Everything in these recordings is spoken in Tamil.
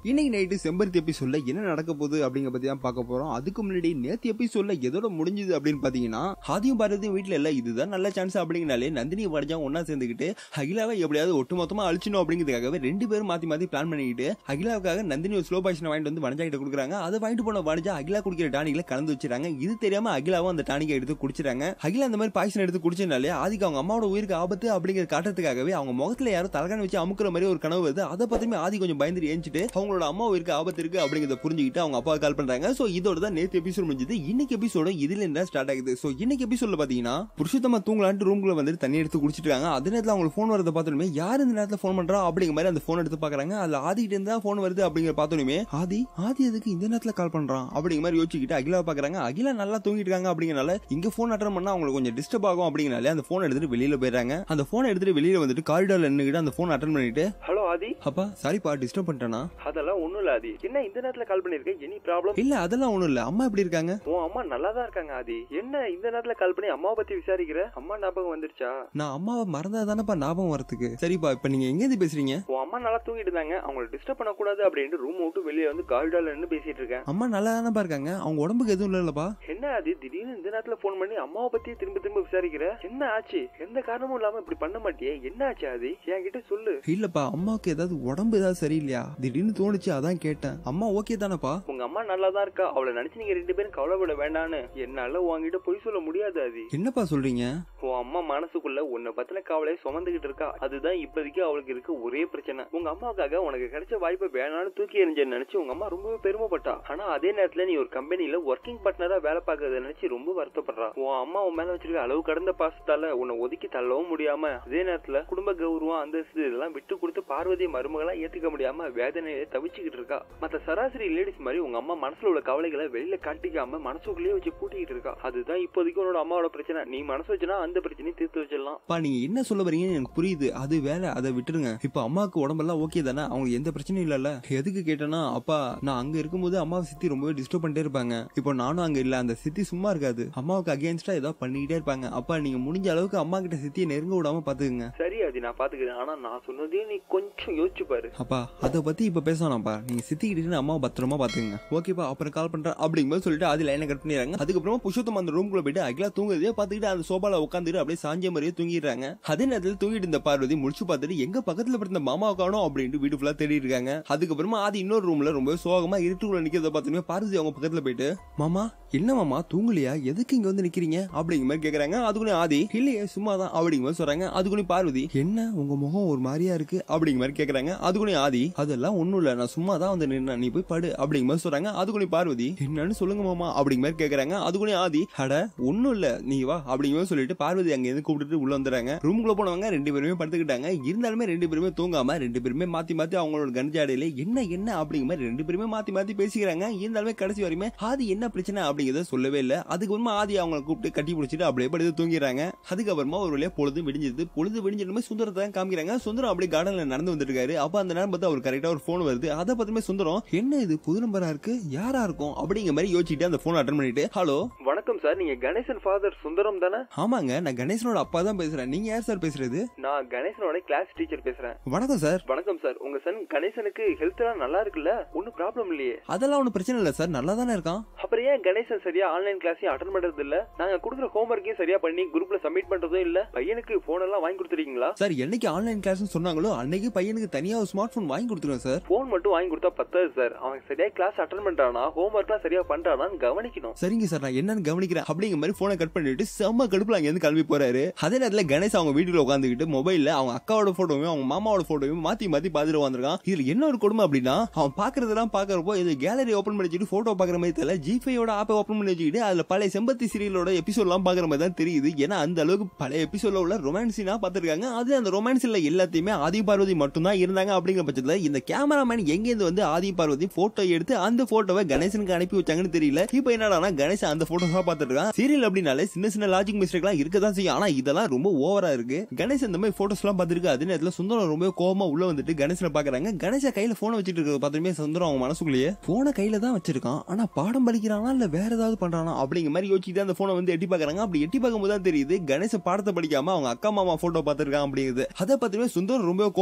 இன்னைக்கு நைட்டு செம்பருத்தி எபிசோட்ல என்ன நடக்க போகுது அப்படிங்க பத்தி தான் பார்க்க போறோம் அதுக்கு முன்னாடி நேத்து எபிசோட்ல எதோட முடிஞ்சது அப்படின்னு பாத்தீங்கன்னா ஆதியும் பாரதியும் வீட்டுல இல்ல இதுதான் நல்ல சான்ஸ் அப்படிங்கனாலே நந்தினி வடிஜா ஒன்னா சேர்ந்துக்கிட்டு அகிலாவை எப்படியாவது ஒட்டுமொத்தமா அழிச்சணும் அப்படிங்கிறதுக்காகவே ரெண்டு பேரும் மாத்தி மாத்தி பிளான் பண்ணிக்கிட்டு அகிலாவுக்காக நந்தினி ஒரு ஸ்லோ பாய்ஷனை வாங்கிட்டு வந்து வனஜா கிட்ட கொடுக்குறாங்க அதை வாங்கிட்டு போன வனஜா அகிலா குடிக்கிற டானிக்ல கலந்து வச்சிருக்காங்க இது தெரியாம அகிலாவும் அந்த டானிக்கை எடுத்து குடிச்சிட்டாங்க அகிலா அந்த மாதிரி பாய்ச்சன் எடுத்து குடிச்சனாலே ஆதிக்கு அவங்க அம்மாவோட உயிருக்கு ஆபத்து அப்படிங்கிற காட்டுறதுக்காகவே அவங்க முகத்துல யாரோ தலகாணி வச்சு அமுக்குற மாதிரி ஒரு கனவு வருது அதை பத்தியுமே ஆதி கொஞ்சம் பயந்துட்டு ஏஞ்சிட்டு அவங்களோட அம்மா உயிருக்கு ஆபத்து இருக்கு அப்படிங்கறத புரிஞ்சுக்கிட்டு அவங்க அப்பா கால் பண்றாங்க சோ இதோட தான் நேத்து எபிசோட் முடிஞ்சது இன்னைக்கு எபிசோட இதுல இருந்தா ஸ்டார்ட் ஆகுது சோ இன்னைக்கு எபிசோட்ல பாத்தீங்கன்னா புருஷத்தம்மா தூங்கலான்ட்டு ரூம்குள்ள வந்து தண்ணி எடுத்து குடிச்சிட்டு இருக்காங்க அதே நேரத்துல அவங்களுக்கு போன் வரத பார்த்தோமே யார் இந்த நேரத்துல போன் பண்றா அப்படிங்கிற மாதிரி அந்த போன் எடுத்து பாக்குறாங்க அதுல ஆதி கிட்ட இருந்தா போன் வருது அப்படிங்கிற பார்த்தோமே ஆதி ஆதி எதுக்கு இந்த நேரத்துல கால் பண்றான் அப்படிங்கிற மாதிரி யோசிச்சுக்கிட்டு அகிலா பாக்குறாங்க அகிலா நல்லா தூங்கிட்டு இருக்காங்க அப்படிங்கறனால இங்க போன் அட்டன் பண்ணா அவங்களுக்கு கொஞ்சம் டிஸ்டர்ப் ஆகும் அப்படிங்கனால அந்த போன் எடுத்துட்டு வெளியில போயிடுறாங்க அந்த போன் எடுத்துட்டு வெளியில வந்துட்டு காரிடார்ல நின்னுக்கிட்டு அந்த போன் அட்டன் பண்ணிட்டு ஹலோ ஆதி அப்பா சாரிப்பா டிஸ்டர்ப் பண்ணிட்டேனா அதெல்லாம் ஒண்ணும் இல்ல ஆதி என்ன இந்த நேரத்துல கால் பண்ணிருக்க எனி ப்ராப்ளம் இல்ல அதெல்லாம் ஒண்ணும் இல்ல அம்மா எப்படி இருக்காங்க உன் அம்மா நல்லா தான் இருக்காங்க ஆதி என்ன இந்த நேரத்துல கால் பண்ணி அம்மாவை பத்தி விசாரிக்கிற அம்மா ஞாபகம் வந்துருச்சா நான் அம்மாவை மறந்தா தானப்பா ஞாபகம் வரதுக்கு சரிப்பா இப்ப நீங்க எங்க இருந்து பேசுறீங்க உன் அம்மா நல்லா தூங்கிட்டு இருந்தாங்க அவங்களை டிஸ்டர்ப் பண்ணக்கூடாது அப்படின்ட்டு ரூம் விட்டு வெளியே வந்து காரிடார்ல நின்று பேசிட்டு இருக்கேன் அம்மா நல்லா தானப்பா இருக்காங்க அவங்க உடம்புக்கு எதுவும் இல்லல்லப்பா என்ன ஆதி திடீர்னு இந்த நேரத்துல போன் பண்ணி அம்மாவை பத்தி திரும்ப திரும்ப விசாரிக்கிற என்ன ஆச்சு எந்த காரணமும் இல்லாம இப்படி பண்ண மாட்டியே என்ன ஆச்சு ஆதி என்கிட்ட சொல்லு இல்லப்பா அம்மாவுக்கு ஏதாவது உடம்பு ஏதாவது சரியில்லையா திடீர்னு தோணுச்சு அதான் கேட்டேன் அம்மா ஓகே தானப்பா உங்க அம்மா நல்லா தான் இருக்கா அவளை நினைச்சு நீங்க ரெண்டு பேரும் கவலைப்பட வேண்டான்னு என்னால உன்கிட்ட பொய் சொல்ல முடியாது ஆதி என்னப்பா சொல்றீங்க உன் அம்மா மனசுக்குள்ள உன்னை பத்தின கவலையை சுமந்துகிட்டு இருக்கா அதுதான் இப்போதைக்கு அவளுக்கு இருக்க ஒரே பிரச்சனை உங்க அம்மாவுக்காக உனக்கு கிடைச்ச வாய்ப்பை வேணாம்னு தூக்கி எறிஞ்சேன்னு நினைச்சு உங்க அம்மா ரொம்பவே பெருமைப்பட்டா ஆனா அதே நேரத்துல நீ ஒரு கம்பெனில ஒர்க்கிங் பார்ட்னரா வேலை பார்க்கறத நினைச்சு ரொம்ப வருத்தப்படுறா உன் அம்மா உன் மேல வச்சிருக்க அளவு கடந்த பாசத்தால உன்னை ஒதுக்கி தள்ளவும் முடியாம அதே நேரத்துல குடும்ப கௌரவம் அந்தஸ்து இதெல்லாம் விட்டு கொடுத்து பார்வதி மருமகளா ஏத்துக்க முடியாம வேதனையில தவிச்சுக்கிட்டு இருக்கா மத்த சராசரி லேடிஸ் மாதிரி உங்க அம்மா மனசுல உள்ள கவலைகளை வெளியில காட்டிக்காம மனசுக்குள்ளேயே வச்சு பூட்டிக்கிட்டு இருக்கா அதுதான் இப்போதைக்கு உன்னோட அம்மாவோட பிரச்சனை நீ மனசு வச்சுனா அந்த பிரச்சனையை தீர்த்து வச்சிடலாம் பா நீங்க என்ன சொல்ல வரீங்கன்னு எனக்கு புரியுது அது வேலை அதை விட்டுருங்க இப்ப அம்மாவுக்கு உடம்பெல்லாம் ஓகே தானே அவங்களுக்கு எந்த பிரச்சனையும் இல்லல்ல எதுக்கு கேட்டேன்னா அப்பா நான் அங்க இருக்கும்போது அம்மாவை சித்தி ரொம்பவே டிஸ்டர்ப் பண்ணிட்டே இருப்பாங்க இப்போ நானும் அங்க இல்ல அந்த சித்தி சும்மா இருக்காது அம்மாவுக்கு அகேன்ஸ்டா ஏதாவது பண்ணிக்கிட்டே இருப்பாங்க அப்பா நீங்க முடிஞ்ச அளவுக்கு அம்மா கிட்ட சித்தியை நெருங்க விடாம பாத்துக்குங்க சரி அது நான் பாத்துக்கிறேன் ஆனா நான் சொன்னதையும் நீ கொஞ்சம் யோசிச்சு பாரு அப்பா அதை பத்தி இப்ப பேசணும்ப்பா நீங்க சித்திக்கிட்டு அம்மா பத்திரமா பாத்துக்கங்க ஓகேப்பா அப்புறம் கால் பண்றேன் அப்படிங்கும்போது சொல்லிட்டு அது லைனை கட் பண்ணிடுறாங்க அதுக்கப்புறமா புருஷோத்தம் அந்த ரூம்குள்ள போயிட்டு அகிலா தூங்குறதே பாத்துக்கிட்டு அந்த சோபால உட்காந்துட்டு அப்படியே சாஞ்ச மாதிரியே தூங்கிடுறாங்க அதே நேரத்தில் தூங்கிட்டு இருந்த பார்வதி முடிச்சு பார்த்துட்டு எங்க பக்கத்துல பிறந்த மாமா காணும் அப்படின்ட்டு வீடு ஃபுல்லா தேடி இருக்காங்க அதுக்கப்புறமா அது இன்னொரு ரூம்ல ரொம்ப சோகமா இருட்டுக்குள்ள நிக்கிறத பார்த்துமே பார்வதி அவங்க பக்கத்துல போயிட்டு மாமா என்ன மாமா தூங்கலையா எதுக்கு இங்க வந்து நிக்கிறீங்க அப்படிங்கிற மாதிரி கேக்குறாங்க அதுக்குள்ளே ஆதி இல்லையே சும்மா தான் அப்படிங்கிற மாதிரி சொல்றாங்க அதுக்குள்ளே பார்வதி என்ன உங்க முகம் ஒரு மாதிரியா இருக்கு அப்படிங்கிற மாதிரி கேக்குறாங்க அதுக்குள்ளே ஆதி அதெல்லாம் ஒண்ணும் இல்ல நான் சும்மா தான் வந்து நின்னா நீ போய் படு அப்படிங்கிற மாதிரி சொல்றாங்க அதுக்குள்ளே பார்வதி என்னன்னு சொல்லுங்க மாமா அப்படிங்கிற மாதிரி கேக்குறாங்க அதுக்குள்ளே ஆதி அட ஒண்ணும் இல்ல நீ வா அப்படிங்கிற மாதிரி சொல்லிட்டு பார்வதி அங்க இருந்து கூப்பிட்டுட்டு உள்ள வந்துறாங்க ரூம்குள்ள போனவங்க ரெண்டு பேருமே படுத்துக்கிட்டாங்க இருந்தாலுமே ரெண்டு பேருமே தூங்காம ரெண்டு பேருமே மாத்தி மாத்தி அவங்களோட கஞ்சாடையில என்ன என்ன அப்படிங்கிற மாதிரி ரெண்டு பேருமே மாத்தி மாத்தி பேசிக்கிறாங்க இருந்தாலுமே கடைசி வரையுமே ஆதி என்ன பிரச்சனை அப்படிங்கறத சொல்லவே இல்ல அதுக்கப்புறமா ஆதி அவங்கள கூப்பிட்டு கட்டி பிடிச்சிட்டு அப்படியே படுத்து தூங்கிறாங்க அதுக்கப்புறமா ஒரு வழியா பொழுது விடிஞ்சது பொழுது விடிஞ்சதுமே சுந்தரத்தை தான் காமிக்கிறாங்க சுந்தரம் அப்படியே கார்டன்ல நடந்து வந்துட்டு இருக்காரு அப்ப அந்த நேரம் பார்த்து அவர் கரெக்டா ஒரு போன் வருது அதை பார்த்துமே சுந்தரம் என்ன இது புது நம்பரா இருக்கு யாரா இருக்கும் அப்படிங்கிற மாதிரி யோசிச்சுட்டு அந்த போன் அட்டன் பண்ணிட்டு ஹலோ வணக்கம் சார் நீங்க கணேசன் ஃபாதர் சுந்தரம் தானே ஆமாங்க நான் கணேசனோட அப்பா தான் பேசுறேன் நீங்க யார் சார் பேசுறது நான் கணேசனோட கிளாஸ் டீச்சர் பேசுறேன் வணக்கம் சார் வணக்கம் சார் உங்க சன் கணேசனுக்கு ஹெல்த் எல்லாம் நல்லா இருக்குல்ல ஒன்னும் ப்ராப்ளம் இல்லையே அதெல்லாம் ஒன்றும் பிரச்சனை இல்லை சார் நல்லா தானே இருக்கான் அப்புறம் ஏன் கணேசன் சரியா ஆன்லைன் கிளாஸையும் அட்டன் பண்றது இல்ல நாங்க கொடுக்குற ஹோம்ஒர்க்கையும் சரியா பண்ணி குரூப்ல சப்மிட் பண்றதும் இல்ல பையனுக்கு போன் எல்லாம் வாங்கி கொடுத்துருக்கீங்களா சார் என்னைக்கு ஆன்லைன் கிளாஸ்னு சொன்னாங்களோ அன்னைக்கு பையனுக்கு தனியா ஒரு ஸ்மார்ட் போன் வாங்கி கொடுத்துருவேன் சார் போன் மட்டும் வாங்கி கொடுத்தா பத்தாது சார் அவன் சரியா கிளாஸ் அட்டன் பண்றானா ஹோம்ஒர்க்லாம் சரியா பண்றானான்னு கவனிக்கணும் சரிங்க சார் நான் என்னன்னு கவனிக்கிறேன் அப்படிங்கிற மாதிரி போனை கட் பண்ணிட்டு செம்ம கடுப்புல அங்க இருந்து கிளம்பி போறாரு அதே நேரத்துல கணேஷ் அவங்க வீட்டுல உட்காந்துக்கிட்டு மொபைல்ல அவங்க அக்காவோட போட்டோவையும் அவங்க மாமாவோட போட்டோவையும் மாத்தி மாத்தி பாத்துட்டு வந்திருக்கான் இதுல என்ன ஒரு கொடுமை அப்படின்னா அவன் பாக்குறதெல்லாம் பாக்குறப்போ இது கேலரி ஓபன் பண்ணி வச்சுட்டு போட்டோ பாக்குற மாதிரி தெரியல ஜிஃபையோட ஆப்பை ஓபன் பண்ணி வச்சுக்கிட்டு அதுல பழைய செம்பத்தி சீரியலோட எபிசோட் எல்லாம் பாக்குற மாதிரி தான் தெரியுது ஏன்னா அந்த அளவுக்கு பழைய எபிசோட்ல உள்ள ரொமான்ஸினா பாத்துருக்காங்க அது அந்த ரொமான்ஸ்ல எல்லாத்தையுமே ஆதி பார்வதி மட்டும் தான் இருந்தாங்க அப்படிங்கிற பட்சத்துல இந்த கேமராமேன் எங்க இருந்து வந்து ஆதி பார்வதி போட்டோ எடுத்து அந்த போட்டோவை கணேசனுக்கு அனுப்பி வச்சாங்கன்னு தெரியல இப்போ என்னடா கணேசன் அந்த போட்டோஸா பாத்துட்டு இருக்கான் சீரியல் அப்படின்னாலே சின்ன சின்ன லாஜிக் மிஸ்டேக் எல்லாம் இருக்கதான் செய்யும் ஆனா இதெல்லாம் ரொம்ப ஓவரா இருக்கு கணேசன் இந்த மாதிரி போட்டோஸ் எல்லாம் பாத்துருக்கு அதே நேரத்துல சுந்தரம் ரொம்ப கோவமா உள்ள வந்துட்டு கணேசனை பாக்குறாங்க கணேச கையில போனை வச்சிட்டு இருக்கிறத பார்த்துமே சுந்தரம் அவங்க மனசுக்குள்ளேயே போனை கையில தான் வச்சிருக்கான் ஆனா பாடம் படிக்கிறானா இல்ல வேற ஏதாவது பண்றானா அப்படிங்கிற மாதிரி யோசிச்சுட்டு அந்த போனை வந்து எட்டி பாக்குறாங்க அப்படி எட்டி பார்க்கும்போது தான் தெரியுது கணேச பாடத்தை படிக்காம அவங்க அக்கா மாமா போட்டோ பார்த்திருக்கான் அப்படிங்கிறது அதை பார்த்துமே சுந்தரம் ரொம்ப கோவமாயிட்டு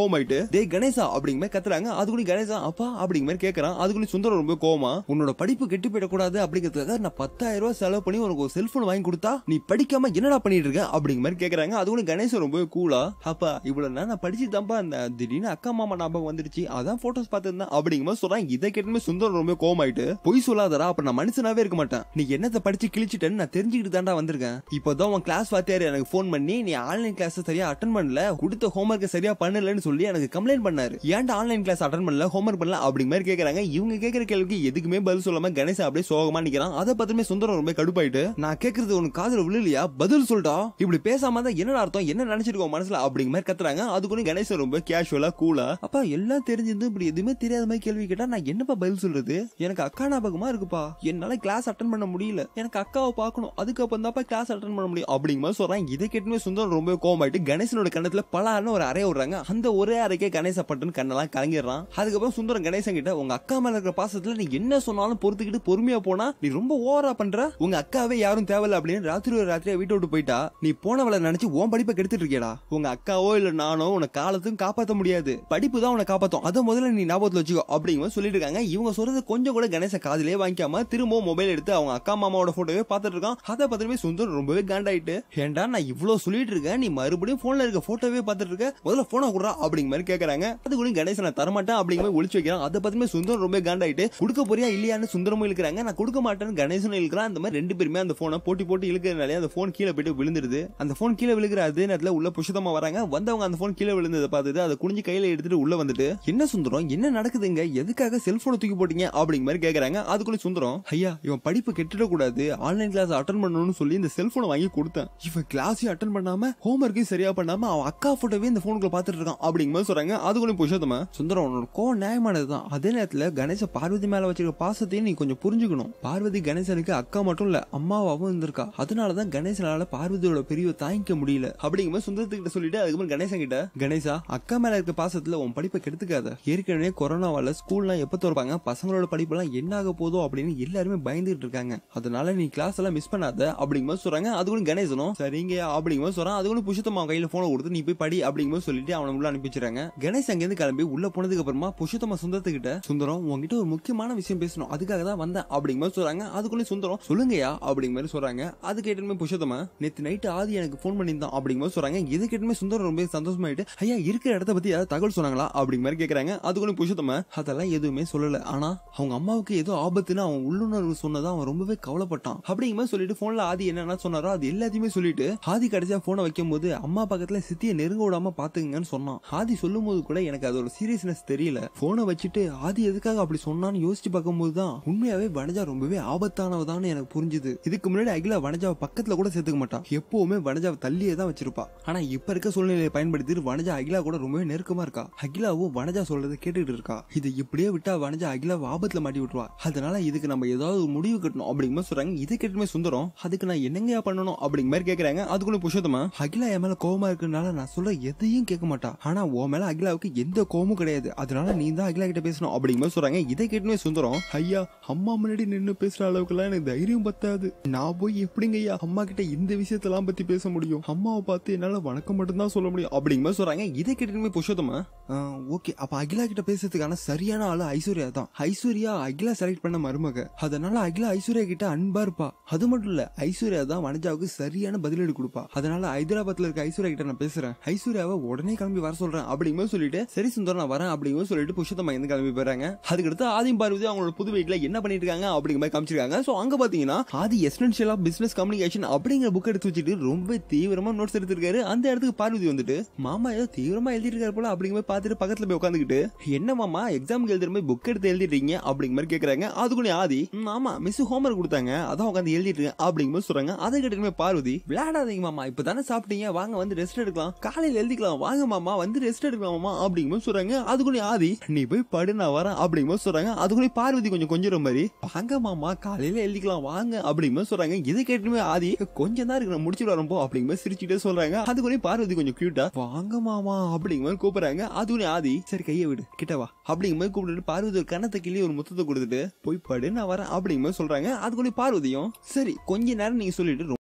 டேய் கணேசா அப்படிங்கிற மாதிரி கத்துறாங்க அதுக்குள்ள கணேசா அப்பா அப்படிங்கிற மாதிரி கேக்குறான் அதுக்குள்ள சுந்தரம் ரொம்ப கோவமா உன்னோட படிப்பு கெட்டு போயிடக்கூடாது அப்படிங்கிறதுக்காக நான் பத்தாயிரம் ரூபாய் செலவு பண்ணி உனக்கு ஒரு செல்போன் வாங்கி கொடுத்தா நீ படிக்காம என்னடா பண்ணிட்டு இருக்க அப்படிங்கிற மாதிரி கேக்குறாங்க அதுக்குள்ள கணேசன் ரொம்ப கூலா அப்பா இவ்வளவு நேரம் நான் படிச்சு தான்ப்பா அந்த திடீர்னு அக்கா மாமா ஞாபகம் வந்துருச்சு அதான் போட்டோஸ் பார்த்திருந்தேன் அப்படிங்கிற மாதிரி சொல்றான் இதை கேட்டுமே சுந்தரம் ரொம்ப கோவமாயிட்டு பொய் சொல்லாதடா அப்ப நான் மனுஷனாவே இருக்க மாட்டேன் நீ என்னத்தை படிச்சு கிழிச்சிட்டேன்னு நான் தெரிஞ்சுக்கிட்டு தாண்டா வந்திருக்கேன் இப்போதான் உன் கிளாஸ் வாத்தியார் எனக்கு ஃபோன் பண்ணி நீ ஆன்லைன் கிளாஸ் சரியா அட்டன் பண்ணல கொடுத்த ஹோம்ஒர்க் சரியா பண்ணலன்னு சொல்லி எனக்கு கம்ப்ளைண்ட் பண்ணாரு ஏன்டா ஆன்லைன் கிளாஸ் அட்டன் பண்ணல ஹோம்ஒர்க் பண்ணல அப்படிங்கிற மாதிரி கேக்குறாங்க இவங்க கேக்குற கேள்விக்கு எதுக்குமே பதில் சொல்லாம கணேசன் அப்படியே சோகமா நிக்கிறான் அதை பத்திரமே சுந்தரம் ரொம்ப கடுப்பாயிட்டு நான் கேக்குறது உனக்கு காதுல விழலையா பதில் சொல்லிட்டா இப்படி பேசாம தான் என்ன அர்த்தம் என்ன நினைச்சிருக்கோம் மனசுல அப்படிங்கிற மாதிரி கத்துறாங்க அதுக்குன்னு கணேசன் ரொம்ப கேஷுவலா கூலா அப்பா எல்லாம் தெரிஞ்சிருந்து இப்படி எதுவுமே தெரியாத மாதிரி கேள்வி கேட்டா நான் என்னப்பா பதில் சொல்றது எனக்கு அக்கா ஞாபகமா இருக்குப்பா என்னால கிளாஸ் அட்டன் பண்ண முடியல எனக்கு அக்காவை பார்க்கணும் அதுக்கப்புறம் தான்ப்பா கிளாஸ் அட்டன் பண்ண முடியும் அப்படிங்கிற மாதிரி சொல்றாங்க இதை கேட்டுமே சுந்தரம் ரொம்ப கோவமாயிட்டு கணேசனோட கண்ணத்துல பலான்னு ஒரு அறைய விடுறாங்க அந்த ஒரே அறைக்கே கணேச பட்டுன்னு கண்ணெல்லாம் கலங்கிடுறான் அதுக்கப்புறம் சுந்தரம் கணேசன் கிட்ட உங்க அக்கா மேல இருக்கிற பாசத்துல நீ என்ன சொன்னாலும் பொறுத்துக்கிட்டு பொறுமையா போனா நீ ரொம்ப ஓவரா பண்ற உங்க அக்காவே யாரும் தேவையில்ல அப்படின்னு ராத்திரி ஒரு ராத்திரியா வீட்டை விட்டு போயிட்டா நீ போனவளை நினைச்சு உன் படிப்பை கெடுத்துட்டு இருக்கியடா உங்க அக்காவோ இல்ல நானோ உன காலத்தும் காப்பாத்த முடியாது படிப்பு தான் உன்னை காப்பாத்தும் அதை முதல்ல நீ ஞாபகத்துல வச்சுக்கோ அப்படிங்கிற மாதிரி சொல்லிட்டு இருக்காங்க இவங்க சொல்றது கொஞ்சம் கூட கணேச காதிலே வாங்கிக்காம திரும்பவும் மொபைல் எடுத்து அவங்க அக்கா மாமாவோட போட்டோவே பார்த்துட்டு இருக்கான் அதை பார்த்துமே சுந்தரம் ரொம்பவே காண்டாயிட்டு ஏன்டா நான் இவ்வளவு சொல்லிட்டு இருக்கேன் நீ மறுபடியும் போன்ல இருக்க போட்டோவே பார்த்துட்டு இருக்க முதல்ல போனை குடுறா அப்படிங்கிற மாதிரி கேக்குறாங்க அது கூட கணேசன் நான் தரமாட்டேன் அப்படிங்கிற மாதிரி ஒளிச்சு வைக்கிறான் அதை பார்த்துமே சுந்தரம் ரொம்ப காண்டாயிட்டு கொடுக்க போறியா இல்லையான்னு சுந்தரமும் இழுக்கிறாங்க நான் கொடுக்க மாட்டேன்னு கணேசனும் இழுக்கிறான் அந்த மாதிரி ரெண்டு பேருமே அந்த போனை போட்டி போட்டு இழுக்கிறதுனாலே அந்த போன் கீழே போயிட்டு விழுந்துருது அந்த போன் கீழே விழுகிற அதே நேரத்துல உள்ள புஷதமா வராங்க வந்தவங்க அந்த போன் கீழே விழுந்ததை பார்த்துட்டு அதை குனிஞ்சு கையில எடுத்துட்டு உள்ள வந்துட்டு என்ன சுந்தரம் என்ன நடக்குதுங்க எதுக்காக செல்போனை தூக்கி போட்டீங்க அப்படிங்கிற மாதிரி கேக்குறாங்க அதுக்குள்ள சுந்தரம் ஐயா இவன் படிப்பு கெட்டுட கூடாது ஆன்லைன் கிளாஸ் அட்டன் பண்ணணும்னு சொல்லி இந்த செல்போனை வாங்கி கொடுத்தேன் இவன் கிளாஸையும் அட்டன் பண்ணாம ஹோம்ஒர்க்கையும் சரியா பண்ணாம அவன் அக்கா போட்டோவே இந்த போனுக்குள்ள பாத்துட்டு இருக்கான் அப்படிங்கிற மாதிரி சொல்றாங்க அதுக்குள்ள புஷதமா சுந்தரம் உன்னோட கோவம் நியாயமானதுதான் அதே நேரத்துல கணேச பார்வதி மேல வச்சிருக்க பாசத்தையும் நீ கொஞ்சம் புரிஞ்சுக்கணும் பார்வதி கணேசனுக்கு அக்கா மட்டும் இல்ல அம்மாவாவும் இருந்திருக்கா அதனாலதான் கணேசனால பார்வதியோட பிரிவை தாங்கிக்க முடியல அப்படிங்கிற மாதிரி சுந்தரத்துக்கிட்ட சொல்லிட்டு அதுக்கப்புறம் கணேசன் கிட்ட கணேசா அக்கா மேல இருக்க பாசத்துல உன் படிப்பை கெடுத்துக்காத ஏற்கனவே கொரோனாவால ஸ்கூல்லாம் எப்ப திறப்பாங்க பசங்களோட படிப்பெல்லாம் என்ன ஆக போதோ அப்படின்னு எல்லாருமே பயந்துட்டு இருக்காங்க அதனால நீ கிளாஸ் எல்லாம் மிஸ் பண்ணாத அப்படிங்கிற மாதிரி சொல்றாங்க அதுக்குள்ள கணேசனும் சரிங்க அப்படிங்கிற மாதிரி சொல்றான் அதுக்குள்ள புஷத்தம்மா கையில போன கொடுத்து நீ போய் படி அப்படிங்கிற மாதிரி சொல்லிட்டு அவனை உள்ள அனுப்பிச்சிடுறாங்க கணேஷ் அங்கிருந்து கிளம்பி உள்ள போனதுக்கு அப்புறமா புஷத்தம்மா சுந்தரத்துக்கிட்ட சுந்தரம் உங்ககிட்ட ஒரு முக்கியமான விஷயம் பேசணும் அதுக்காக தான் வந்தேன் அப்படிங்கிற மாதிரி சொல்றாங்க அதுக்குள்ள சுந்தரம் சொல்லுங்கயா அப்படிங்கிற மாதிரி சொல்றாங்க அது கேட்டுமே புஷத்தம்மா நேத்து நைட்டு ஆதி எனக்கு ஃபோன் பண்ணியிருந்தான் அப்படிங்கிற மாதிரி சொல்றாங்க இது கேட்டுமே சுந்தரம் ரொம்ப சந்தோஷமாயிட்டு ஐயா இருக்கிற இடத்த பத்தி ஏதாவது தகவல் சொன்னாங்களா அப்படிங்கிற மாதிரி கேக்குறாங்க அதுக்குள்ள புஷத்தம்மா அதெல்லாம் எதுவுமே சொல்லல ஆனா அவங்க அம்மாவுக்கு ஏதோ ஆபத்துன்னு அவன் உள்ளுணர்வு சொன்னதா அவன் ரொம்பவே கவலைப்பட்டான் அப்படிங்கிற மாதிரி சொல்லிட்டு போன்ல ஆதி என்னென்ன சொன்னாரோ அது எல்லாத்தையுமே சொல்லிட்டு ஆதி கடைசியா போனை வைக்கும் போது அம்மா பக்கத்துல சித்தியை நெருங்க விடாம பாத்துங்கன்னு சொன்னான் ஆதி சொல்லும் போது கூட எனக்கு அதோட சீரியஸ்னஸ் தெரியல போனை வச்சுட்டு ஆதி எதுக்காக அப்படி சொன்னான்னு யோசிச்சு பார்க்கும்போது தான் உண்மையாவே வனஜா ரொம்பவே ஆபத்தானவதான்னு எனக்கு புரிஞ்சுது இதுக்கு முன்னாடி அகிலா வனஜாவை பக்கத்துல கூட சேர்த்துக்க மாட்டா எப்பவுமே வனஜாவை தள்ளியே தான் வச்சிருப்பா ஆனா இப்ப இருக்க சூழ்நிலையை பயன்படுத்திட்டு வனஜா அகிலா கூட ரொம்பவே நெருக்கமா இருக்கா அகிலாவும் வனஜா சொல்றதை கேட்டுட்டு இருக்கா இது இப்படியே விட்டா வனஜா அகிலாவை ஆபத்துல மாட்டி விட்டுருவா அதனால இதுக்கு நம்ம ஏதாவது ஒரு முடிவு கட்டணும் அப்படிங்கிற மாதிரி சொல்றாங்க இதை கேட்டுமே சுந்தரம் அதுக்கு நான் என்னங்கயா பண்ணணும் அப்படிங்கிற மாதிரி கேக்குறாங்க அதுக்குள்ள புஷத்தமா அகிலா என் மேல கோவமா இருக்கனால நான் சொல்ற எதையும் கேட்க மாட்டா ஆனா உன் மேல அகிலாவுக்கு எந்த கோவமும் கிடையாது அதனால நீ தான் அகிலா கிட்ட பேசணும் அப்படிங்கிற மாதிரி சொல்றாங்க இதை கேட்டுமே சுந்தரம் ஐயா அம்மா முன்னாடி நின்னு பேசுற அளவுக்கு எல்லாம் எனக்கு தைரியம் பத்தாது நான் போய் எப்படிங்க ஐயா அம்மா கிட்ட இந்த விஷயத்தெல்லாம் பத்தி பேச முடியும் அம்மாவை பார்த்து என்னால வணக்கம் மட்டும்தான் சொல்ல முடியும் அப்படிங்கிற மாதிரி சொல்றாங்க இதை கேட்டுமே புஷத்தமா ஓகே அப்ப அகிலா கிட்ட பேசுறதுக்கான சரியான ஆளு ஐஸ்வர்யா தான் ஐஸ்வர்யா அகிலா செலக்ட் பண்ண மருமக அதனால அகிலா ஐஸ்வர்யா கிட்ட அன்பா இருப்பா அது மட்டும் இல்ல ஐஸ்வர்யா தான் வனஜாவுக்கு சரியான பதிலடி கொடுப்பா அதனால ஹைதராபாத்ல இருக்க ஐஸ்வர்யா கிட்ட நான் பேசுறேன் ஐஸ்வர்யாவை உடனே கிளம்பி வர சொல்றேன் அப்படிங்கும்போது சொல்லிட்டு சரி சுந்தரம் நான் வரேன் அப்படிங்கும்போது சொல்லிட்டு புஷத்தம்மா இருந்து கிளம்பி போறாங்க அதுக்கடுத்து ஆதிம் பார்வதி அவங்களோட புது வீட்டுல என்ன பண்ணிட்டு இருக்காங்க அப்படிங்கிற மாதிரி காமிச்சிருக்காங்க சோ அங்க பாத்தீங்கன்னா Aadhi essential of business communication அப்படிங்கிற புக் எடுத்து வச்சுட்டு ரொம்ப தீவிரமா நோட்ஸ் எடுத்திருக்காரு அந்த இடத்துக்கு பார்வதி வந்துட்டு மாமா ஏதோ தீவிரமா எழுதிட்டு இருக்காரு போல அப்படிங்கிற மாதிரி பார்த்துட்டு பக்கத்துல போய் உட்காந்துக்கிட்டு என்ன மாமா எக்ஸாமுக்கு எழுதுற மாதிரி புக் எடுத்து எழுதிட்டீங்க அப்படிங்கிற மாதிரி கேக்குறாங்க அதுக்குள்ளே ஆதி "ம், ஆமா மிஸ் ஹோம்ஒர்க் கொடுத்தாங்க அதான் உட்காந்து எழுதிட்டு இருக்கேன் அப்படிங்கிற மாதிரி சொல்றாங்க அதை கேட்டுமே பார்வதி விளையாடாதீங்க மாமா இப்பதானே சாப்பிட்டீங்க வாங்க வந்து ரெஸ்ட் எடுக்கலாம் காலையில எழுதிக்கலாம் வாங்க மாமா வந்து ரெஸ்ட் எடுக்கலாம் மாமா அப்படிங்கிற மாதிரி சொல்றாங்க அதுக்குள்ளே ஆதி நீ போய் படு நான் வரேன் அப்படிங்கிற மாதிரி சொல்றாங்க அதுக்குள்ளே பார்வதி கொஞ்சம் கொஞ்சம் மாதிரி வாங்க மாமா காலையில எழுதிக்கலாம் வாங்க அப்படிங்கிற மாதிரி சொல்றாங்க இதை கேட்டுமே ஆதி கொஞ்சம் தான் இருக்கு நான் முடிச்சுட்டு வரப்போ அப்படிங்கிற மாதிரி சிரிச்சுட்டே சொல்றாங்க அதுக்குள்ளே பார்வதி கொஞ்சம் கியூட்டா வாங்க மாமா அப்படிங்கிற மாதிரி கூப்பிடுறாங்க அதுக்குள்ளே ஆதி சரி கையை விடு கிட்ட வா அப்படிங்கிற மாதிரி கூப்பிட்டு பார்வதி ஒரு கணத்தை கிள்ளி ஒரு முத்தத்தை கொடுத்துட்டு போய் படு நான் வரேன் அப்படிங்கிற மாதிரி சொல்றாங்க அதுக்குள்ளே பார்வதியும் சரி கொஞ்ச நேரம் நீங்க சொல்லிட்டு